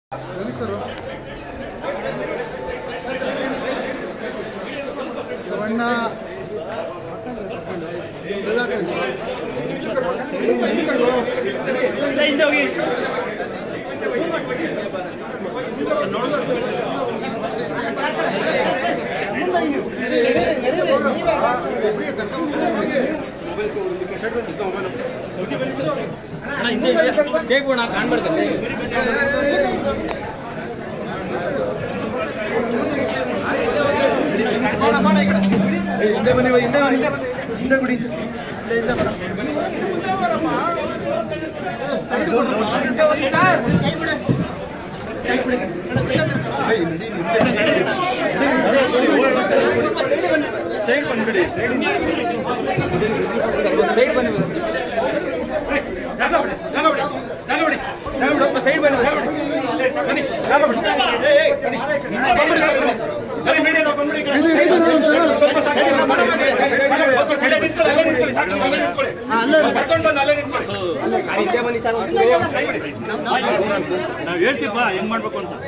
Ravi sir Shivanna ಹಿಂದೆ ಹೋಗಿ ಅಣ್ಣ ಹಿಂದೆ ಸೇರ್ಬೋಣ ಕಾಣ್ಬಾರ್ದು ಹಿಂದೆ ಬನ್ನಿ ಬಾ, ಹಿಂದೆ ಬನ್ನಿ ಹಿಂದೆ ಬಿಡಿ ಇಲ್ಲೇ ಹಿಂದೆ ಬರ ಸೈಡ್ ಬಂದ್ಬಿಡಿ ಸೈಡ್ ಸೈಡ್ ಬನ್ನಿ ಸೈಡ್ ಬನ್ನಿ ಇದು ಇದು ಹಿಂದೆ ಬನ್ನಿ ಸರ್ ನಾವು ಹೇಳ್ತೀಪ್ಪ ಹೆಂಗ್ ಮಾಡ್ಬೇಕು ಅಂತ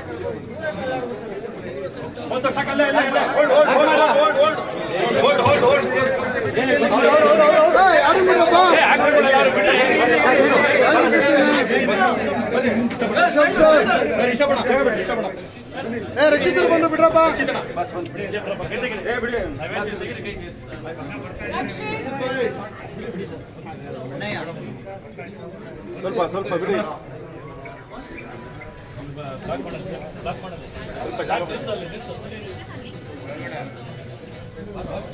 ಯಾರು ಬಿಡಪ್ಪ ಏ ರಕ್ಷಿಸರು ಬಂದ್ರು ಬಿಡ್ರಪ್ಪ ಸ್ವಲ್ಪ ಸ್ವಲ್ಪ ಬಿಡಿ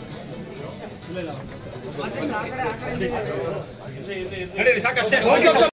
ಸಾಕಷ್ಟೇ